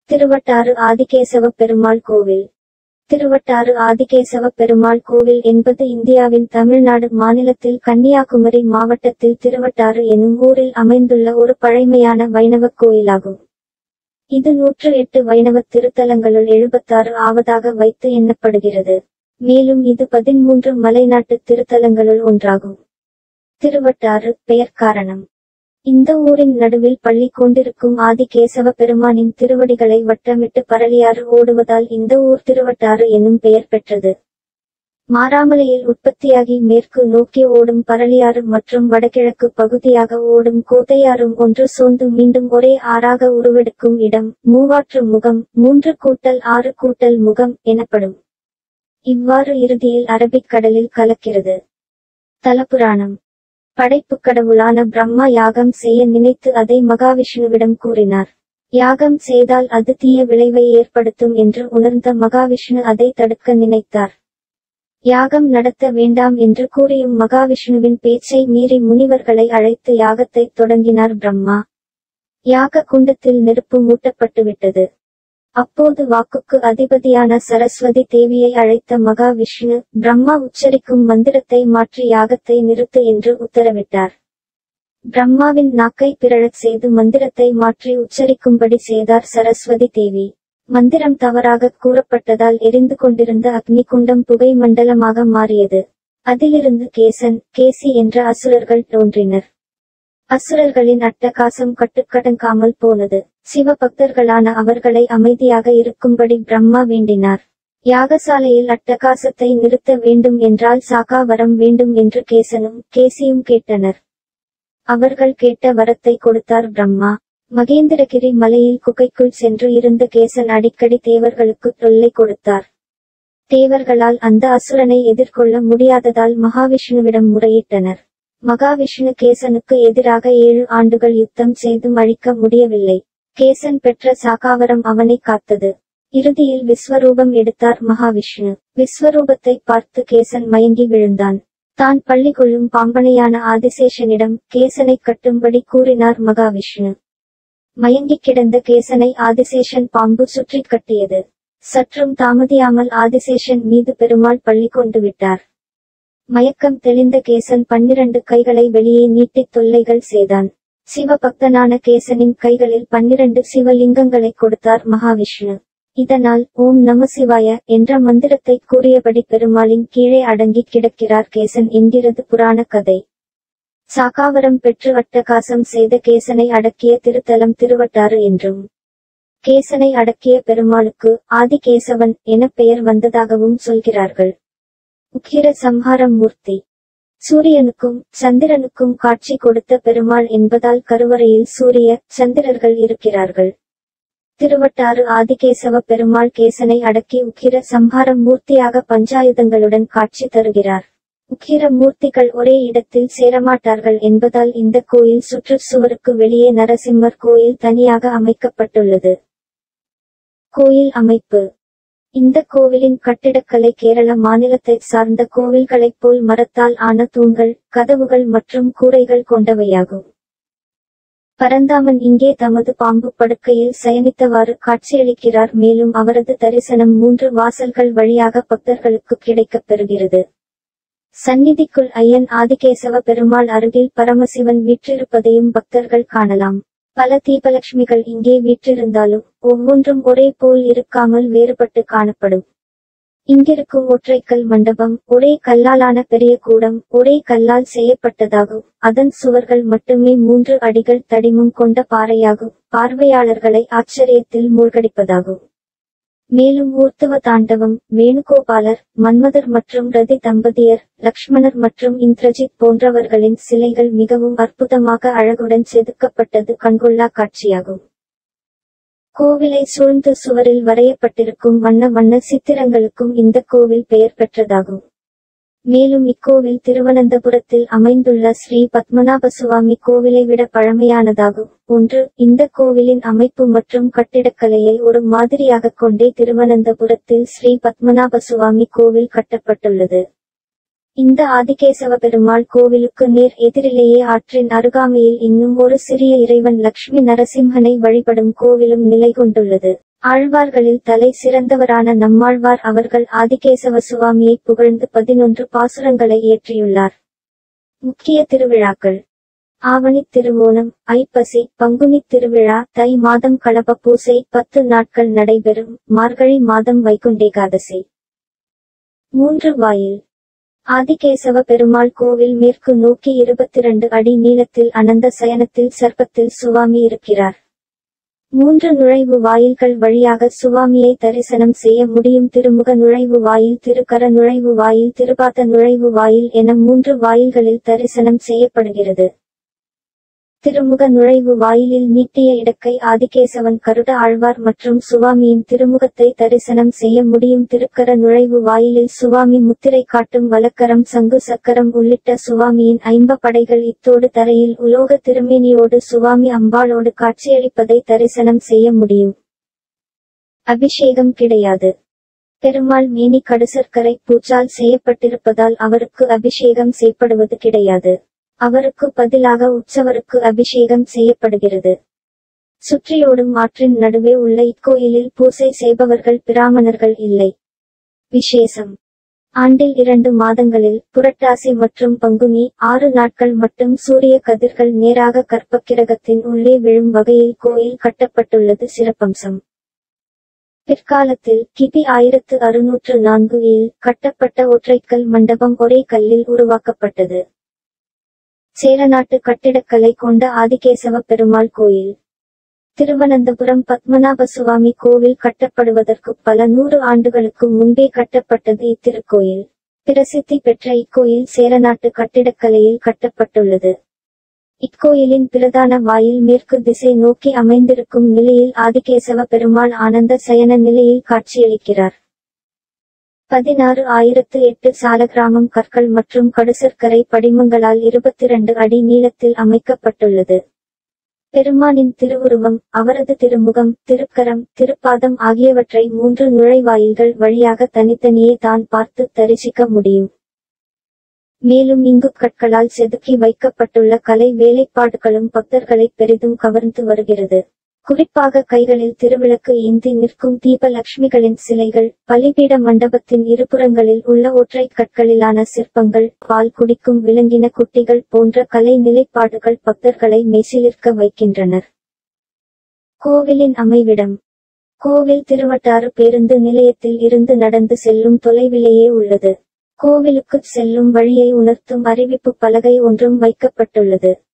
திருவட்டாறு ஆதிகேசவ பெருமாள் கோவில் திருவட்டாறு ஆதிகேசவ பெருமாள் கோவில் என்பது இந்தியாவின் தமிழ்நாடு மாநிலத்தில் கன்னியாகுமரி மாவட்டத்தில் திருவட்டாறு எனும் ஊரில் அமைந்துள்ள ஒரு பழைமையான வைணவ கோயிலாகும் இது நூற்று எட்டு வைணவ திருத்தலங்களுள் எழுபத்தாறு ஆவதாக வைத்து எண்ணப்படுகிறது மேலும் இது பதிமூன்று மலைநாட்டு திருத்தலங்களுள் ஒன்றாகும் திருவட்டாறு பெயர் காரணம் இந்த ஊரின் நடுவில் பள்ளி கொண்டிருக்கும் ஆதி கேசவ பெருமானின் திருவடிகளை வட்டமிட்டு பரளியாறு ஓடுவதால் இந்த ஊர் திருவட்டாறு எனும் பெயர் பெற்றது மாராமலையில் உற்பத்தியாகி மேற்கு நோக்கி ஓடும் பரளியாறு மற்றும் வடகிழக்கு பகுதியாக ஓடும் கோதையாறும் ஒன்று சோர்ந்து மீண்டும் ஒரே ஆறாக உருவெடுக்கும் இடம் மூவாற்று முகம் மூன்று கூட்டல் ஆறு கூட்டல் முகம் எனப்படும் இவ்வாறு இறுதியில் அரபிக் கடலில் கலக்கிறது தலபுராணம் படைப்புக் கடவுளான பிரம்மா யாகம் செய்ய நினைத்து அதை மகாவிஷ்ணுவிடம் கூறினார் யாகம் செய்தால் அது தீய விளைவை ஏற்படுத்தும் என்று உணர்ந்த மகாவிஷ்ணு அதை தடுக்க நினைத்தார் யாகம் நடத்த வேண்டாம் என்று கூறியும் மகாவிஷ்ணுவின் பேச்சை மீறி முனிவர்களை அழைத்து யாகத்தை தொடங்கினார் பிரம்மா யாக குண்டத்தில் நெருப்பு மூட்டப்பட்டுவிட்டது அப்போது வாக்குக்கு அதிபதியான சரஸ்வதி தேவியை அழைத்த மகாவிஷ்ணு பிரம்மா உச்சரிக்கும் மந்திரத்தை மாற்றி யாகத்தை நிறுத்து என்று உத்தரவிட்டார் பிரம்மாவின் நாக்கை பிறழச் செய்து மந்திரத்தை மாற்றி உச்சரிக்கும்படி செய்தார் சரஸ்வதி தேவி மந்திரம் தவறாக கூறப்பட்டதால் எரிந்து கொண்டிருந்த அக்னி குண்டம் புகை மண்டலமாக மாறியது அதிலிருந்து கேசன் கேசி என்ற அசுரர்கள் தோன்றினர் அசுரர்களின் அட்டகாசம் கட்டுக்கடங்காமல் போனது சிவபக்தர்களான அவர்களை அமைதியாக இருக்கும்படி பிரம்மா வேண்டினார் யாகசாலையில் அட்டகாசத்தை நிறுத்த வேண்டும் என்றால் சாகா வரம் வேண்டும் என்று கேசனும் கேசியும் கேட்டனர் அவர்கள் கேட்ட வரத்தை கொடுத்தார் பிரம்மா மகேந்திரகிரி மலையில் குகைக்குள் சென்று இருந்த கேசன் அடிக்கடி தேவர்களுக்கு தொல்லை கொடுத்தார் தேவர்களால் அந்த அசுரனை எதிர்கொள்ள முடியாததால் மகாவிஷ்ணுவிடம் முறையிட்டனர் மகாவிஷ்ணு கேசனுக்கு எதிராக ஏழு ஆண்டுகள் யுத்தம் செய்தும் அழிக்க முடியவில்லை கேசன் பெற்ற சாகாவரம் அவனை காத்தது இறுதியில் விஸ்வரூபம் எடுத்தார் மகாவிஷ்ணு விஸ்வரூபத்தை பார்த்து கேசன் மயங்கி விழுந்தான் தான் பள்ளி கொள்ளும் பாம்பனையான ஆதிசேஷனிடம் கேசனை கட்டும்படி கூறினார் மகாவிஷ்ணு மயங்கி கிடந்த கேசனை ஆதிசேஷன் பாம்பு சுற்றி கட்டியது சற்றும் தாமதியாமல் ஆதிசேஷன் மீது பெருமாள் பள்ளி கொண்டு விட்டார் மயக்கம் தெளிந்த கேசன் பன்னிரண்டு கைகளை வெளியே நீட்டித் தொல்லைகள் செய்தான் சிவபக்தனான கேசனின் கைகளில் பன்னிரண்டு சிவலிங்கங்களை கொடுத்தார் மகாவிஷ்ணு இதனால் ஓம் நம சிவாய என்ற மந்திரத்தை கூறியபடி பெருமாளின் கீழே அடங்கி கிடக்கிறார் கேசன் என்கிறது புராண கதை சாகாவரம் பெற்று அட்டகாசம் செய்த கேசனை அடக்கிய திருத்தலம் திருவட்டாறு என்றும் கேசனை அடக்கிய பெருமாளுக்கு ஆதிகேசவன் என பெயர் வந்ததாகவும் சொல்கிறார்கள் உக்கிர சம்ஹார மூர்த்தி சூரியனுக்கும் சந்திரனுக்கும் காட்சி கொடுத்த பெருமாள் என்பதால் கருவறையில் சூரிய சந்திரர்கள் இருக்கிறார்கள் திருவட்டாறு ஆதிகேசவ பெருமாள் கேசனை அடக்கி உக்கிர சம்ஹார மூர்த்தியாக பஞ்சாயுதங்களுடன் காட்சி தருகிறார் உக்கிர மூர்த்திகள் ஒரே இடத்தில் சேரமாட்டார்கள் என்பதால் இந்த கோயில் சுற்றுச்சுவருக்கு வெளியே நரசிம்மர் கோயில் தனியாக அமைக்கப்பட்டுள்ளது கோயில் அமைப்பு இந்த கோவிலின் கட்டிடக்கலை கேரள மாநிலத்தை சார்ந்த கோவில்களைப் போல் மரத்தால் ஆன தூண்கள் கதவுகள் மற்றும் கூரைகள் கொண்டவையாகும் பரந்தாமன் இங்கே தமது பாம்பு படுக்கையில் சயனித்தவாறு காட்சியளிக்கிறார் மேலும் அவரது தரிசனம் மூன்று வாசல்கள் வழியாக பக்தர்களுக்கு கிடைக்கப் பெறுகிறது சந்நிதிக்குள் ஐயன் ஆதிகேசவ பெருமாள் அருகில் பரமசிவன் வீற்றிருப்பதையும் பக்தர்கள் காணலாம் பல தீபலட்சுமிகள் இங்கே வீற்றிருந்தாலும் ஒவ்வொன்றும் ஒரே போல் இருக்காமல் வேறுபட்டு காணப்படும் இங்கிருக்கும் ஒற்றைக்கல் மண்டபம் ஒரே கல்லாலான பெரிய கூடம் ஒரே கல்லால் செய்யப்பட்டதாகும் அதன் சுவர்கள் மட்டுமே மூன்று அடிகள் தடிமம் கொண்ட பாறையாகும் பார்வையாளர்களை ஆச்சரியத்தில் மூழ்கடிப்பதாகும் மேலும் ஊர்த்துவ தாண்டவம் வேணுகோபாலர் மன்மதர் மற்றும் ரதி தம்பதியர் லக்ஷ்மணர் மற்றும் இந்திரஜித் போன்றவர்களின் சிலைகள் மிகவும் அற்புதமாக அழகுடன் செதுக்கப்பட்டது கண்கொள்ளா காட்சியாகும் கோவிலை சூழ்ந்து சுவரில் வரையப்பட்டிருக்கும் வண்ண வண்ண சித்திரங்களுக்கும் இந்த கோவில் பெயர் பெற்றதாகும் மேலும் இக்கோவில் திருவனந்தபுரத்தில் அமைந்துள்ள ஸ்ரீ பத்மநாப சுவாமி கோவிலை விட பழமையானதாகும் ஒன்று இந்த கோவிலின் அமைப்பு மற்றும் கட்டிடக்கலையை ஒரு மாதிரியாக கொண்டே திருவனந்தபுரத்தில் ஸ்ரீ பத்மநாப சுவாமி கோவில் கட்டப்பட்டுள்ளது இந்த ஆதிகேசவ பெருமாள் கோவிலுக்கு நேர் எதிரிலேயே ஆற்றின் அருகாமையில் இன்னும் ஒரு சிறிய இறைவன் லக்ஷ்மி நரசிம்மனை வழிபடும் கோவிலும் நிலை கொண்டுள்ளது ஆழ்வார்களில் தலை சிறந்தவரான நம்மாழ்வார் அவர்கள் ஆதிகேசவ சுவாமியை புகழ்ந்து பதினொன்று பாசுரங்களை இயற்றியுள்ளார் முக்கிய திருவிழாக்கள் ஆவணி திருவோணம் ஐப்பசி பங்குனி திருவிழா தை மாதம் களப பூசை பத்து நாட்கள் நடைபெறும் மார்கழி மாதம் வைகுண்டேகாதசி மூன்று வாயில் ஆதிகேசவ பெருமாள் கோவில் மேற்கு நோக்கி இருபத்திரண்டு அடி நீளத்தில் அனந்த சயனத்தில் சர்ப்பத்தில் சுவாமி இருக்கிறார் மூன்று நுழைவு வாயில்கள் வழியாக சுவாமியை தரிசனம் செய்ய முடியும் திருமுக நுழைவு வாயில் திருக்கர நுழைவு வாயில் திருபாத நுழைவு வாயில் என மூன்று வாயில்களில் தரிசனம் செய்யப்படுகிறது திருமுக நுழைவு வாயிலில் நீட்டிய இடக்கை ஆதிகேசவன் கருட ஆழ்வார் மற்றும் சுவாமியின் திருமுகத்தை தரிசனம் செய்ய முடியும் திருக்கர நுழைவு வாயிலில் சுவாமி முத்திரை காட்டும் வலக்கரம் சங்கு சக்கரம் உள்ளிட்ட சுவாமியின் ஐம்ப படைகள் இத்தோடு தரையில் உலோக திருமேனியோடு சுவாமி அம்பாளோடு காட்சியளிப்பதை தரிசனம் செய்ய முடியும் அபிஷேகம் கிடையாது பெருமாள் மேனி கடுசற்கரை பூச்சால் செய்யப்பட்டிருப்பதால் அவருக்கு அபிஷேகம் செய்யப்படுவது கிடையாது அவருக்கு பதிலாக உற்சவருக்கு அபிஷேகம் செய்யப்படுகிறது சுற்றியோடும் ஆற்றின் நடுவே உள்ள இக்கோயிலில் பூசை செய்பவர்கள் பிராமணர்கள் இல்லை விசேஷம் ஆண்டில் இரண்டு மாதங்களில் புரட்டாசி மற்றும் பங்குனி ஆறு நாட்கள் மட்டும் சூரிய கதிர்கள் நேராக கற்பக்கிரகத்தின் உள்ளே விழும் வகையில் கோயில் கட்டப்பட்டுள்ளது சிறப்பம்சம் பிற்காலத்தில் கிபி ஆயிரத்து அறுநூற்று நான்கு இல் கட்டப்பட்ட ஒற்றைக்கல் மண்டபம் ஒரே கல்லில் உருவாக்கப்பட்டது சேரநாட்டு கட்டிடக்கலை கொண்ட ஆதிகேசவ பெருமாள் கோயில் திருவனந்தபுரம் பத்மநாப சுவாமி கோவில் கட்டப்படுவதற்கு பல நூறு ஆண்டுகளுக்கு முன்பே கட்டப்பட்டது இத்திருக்கோயில் பிரசித்தி பெற்ற இக்கோயில் சேரநாட்டு கட்டிடக்கலையில் கட்டப்பட்டுள்ளது இக்கோயிலின் பிரதான வாயில் மேற்கு திசை நோக்கி அமைந்திருக்கும் நிலையில் ஆதிகேசவ பெருமாள் ஆனந்த சயன நிலையில் காட்சியளிக்கிறார் பதினாறு ஆயிரத்து எட்டு சாலகிராமம் கற்கள் மற்றும் கடுசற்கரை படிமங்களால் இருபத்திரண்டு அடி நீளத்தில் அமைக்கப்பட்டுள்ளது பெருமானின் திருவுருவம் அவரது திருமுகம் திருக்கரம் திருப்பாதம் ஆகியவற்றை மூன்று நுழைவாயில்கள் வழியாக தனித்தனியே தான் பார்த்து தரிசிக்க முடியும் மேலும் இங்கு கற்களால் செதுக்கி வைக்கப்பட்டுள்ள கலை வேலைப்பாடுகளும் பக்தர்களை பெரிதும் கவர்ந்து வருகிறது குறிப்பாக கைகளில் திருவிளக்கு ஏந்தி நிற்கும் தீபலட்சுமிகளின் சிலைகள் பலிபீட மண்டபத்தின் இருபுறங்களில் உள்ள ஒற்றை கற்களிலான சிற்பங்கள் பால் குடிக்கும் விலங்கின குட்டிகள் போன்ற கலை நிலைப்பாடுகள் பக்தர்களை மெய்சிலிர்க்க வைக்கின்றனர் கோவிலின் அமைவிடம் கோவில் திருவட்டாறு பேருந்து நிலையத்தில் இருந்து நடந்து செல்லும் தொலைவிலேயே உள்ளது கோவிலுக்குச் செல்லும் வழியை உணர்த்தும் அறிவிப்பு பலகை ஒன்றும் வைக்கப்பட்டுள்ளது